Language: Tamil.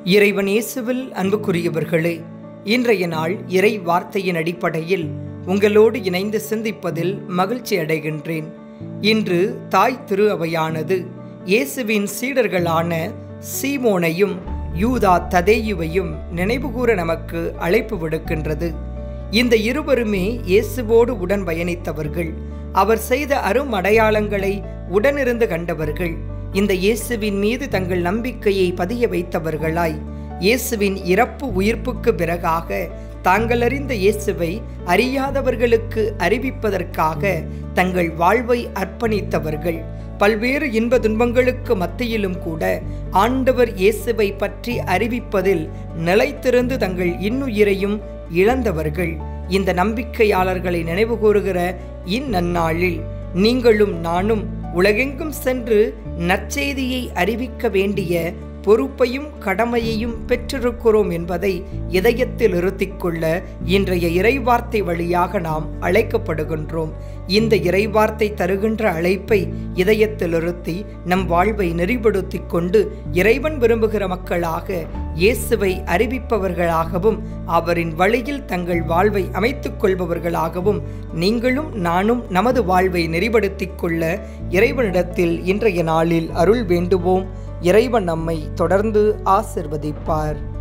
இறைவன் இயேசுவில் அன்புக்குரியவர்களே இன்றைய நாள் இறை வார்த்தையின் அடிப்படையில் உங்களோடு இணைந்து சிந்திப்பதில் மகிழ்ச்சி அடைகின்றேன் இன்று தாய் திரு அவையானது இயேசுவின் சீடர்களான சீமோனையும் யூதா ததேயுவையும் நினைவுகூர நமக்கு அழைப்பு விடுக்கின்றது இந்த இருவருமே இயேசுவோடு உடன் பயணித்தவர்கள் அவர் செய்த அரும் அடையாளங்களை உடனிருந்து கண்டவர்கள் இந்த இயேசுவின் மீது தங்கள் நம்பிக்கையை பதிய வைத்தவர்களாய் இயேசுவின் இறப்பு உயிர்ப்புக்கு பிறகாக தாங்கள் அறிந்த இயேசுவை அறியாதவர்களுக்கு அறிவிப்பதற்காக தங்கள் வாழ்வை அர்ப்பணித்தவர்கள் பல்வேறு இன்ப துன்பங்களுக்கு மத்தியிலும் கூட ஆண்டவர் இயேசுவை பற்றி அறிவிப்பதில் நிலைத்திருந்து தங்கள் இன்னுயிரையும் இழந்தவர்கள் இந்த நம்பிக்கையாளர்களை நினைவுகூறுகிற இந்நன்னாளில் நீங்களும் நானும் உலகெங்கும் சென்று நற்செய்தியை அறிவிக்க வேண்டிய பொறுப்பையும் கடமையையும் பெற்றிருக்கிறோம் என்பதை இதயத்தில் இருத்திக் கொள்ள இன்றைய இறைவார்த்தை வழியாக நாம் அழைக்கப்படுகின்றோம் இந்த இறைவார்த்தை தருகின்ற அழைப்பை இதயத்தில் இருத்தி நம் வாழ்வை நெறிப்படுத்தி கொண்டு இறைவன் விரும்புகிற மக்களாக இயேசுவை அறிவிப்பவர்களாகவும் அவரின் வழியில் தங்கள் வாழ்வை அமைத்துக் கொள்பவர்களாகவும் நீங்களும் நானும் நமது வாழ்வை நெறிப்படுத்திக் கொள்ள இறைவனிடத்தில் இன்றைய நாளில் அருள் வேண்டுவோம் இறைவன் நம்மை தொடர்ந்து ஆசிர்வதிப்பார்